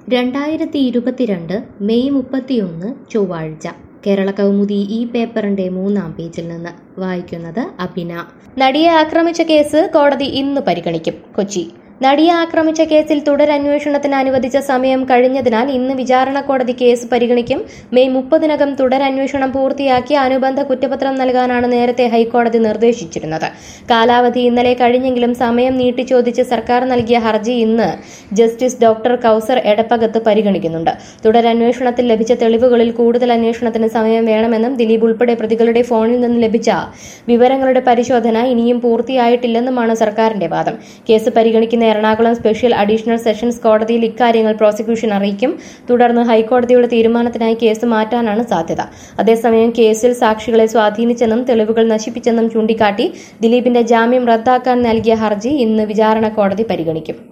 രണ്ടായിരത്തി ഇരുപത്തിരണ്ട് മെയ് മുപ്പത്തിയൊന്ന് ചൊവ്വാഴ്ച കേരള കൗമുദി ഈ പേപ്പറിന്റെ മൂന്നാം പേജിൽ നിന്ന് വായിക്കുന്നത് അഭിന നടിയെ ആക്രമിച്ച കേസ് കോടതി ഇന്ന് പരിഗണിക്കും കൊച്ചി നടിയെ ആക്രമിച്ച കേസിൽ തുടരന്വേഷണത്തിന് അനുവദിച്ച സമയം കഴിഞ്ഞതിനാൽ ഇന്ന് വിചാരണ കോടതി കേസ് പരിഗണിക്കും മെയ് മുപ്പതിനകം തുടരന്വേഷണം പൂർത്തിയാക്കി അനുബന്ധ കുറ്റപത്രം നൽകാനാണ് നേരത്തെ ഹൈക്കോടതി നിർദ്ദേശിച്ചിരുന്നത് കാലാവധി ഇന്നലെ കഴിഞ്ഞെങ്കിലും സമയം നീട്ടി ചോദിച്ച് സർക്കാർ നൽകിയ ഹർജി ഇന്ന് ജസ്റ്റിസ് ഡോക്ടർ കൌസർ എടപ്പകത്ത് പരിഗണിക്കുന്നുണ്ട് തുടരന്വേഷണത്തിൽ ലഭിച്ച തെളിവുകളിൽ കൂടുതൽ അന്വേഷണത്തിന് സമയം വേണമെന്നും ദിലീപ് ഉൾപ്പെടെ പ്രതികളുടെ ഫോണിൽ നിന്ന് ലഭിച്ച വിവരങ്ങളുടെ പരിശോധന ഇനിയും പൂർത്തിയായിട്ടില്ലെന്നുമാണ് സർക്കാരിന്റെ വാദം കേസ് പരിഗണിക്കുന്ന എറണാകുളം സ്പെഷ്യൽ അഡീഷണൽ സെഷൻസ് കോടതിയിൽ ഇക്കാര്യങ്ങൾ പ്രോസിക്യൂഷൻ അറിയിക്കും തുടർന്ന് ഹൈക്കോടതിയുടെ തീരുമാനത്തിനായി കേസ് മാറ്റാനാണ് സാധ്യത അതേസമയം കേസിൽ സാക്ഷികളെ സ്വാധീനിച്ചെന്നും തെളിവുകൾ നശിപ്പിച്ചെന്നും ചൂണ്ടിക്കാട്ടി ദിലീപിന്റെ ജാമ്യം റദ്ദാക്കാൻ നൽകിയ ഹർജി ഇന്ന് വിചാരണ കോടതി പരിഗണിക്കും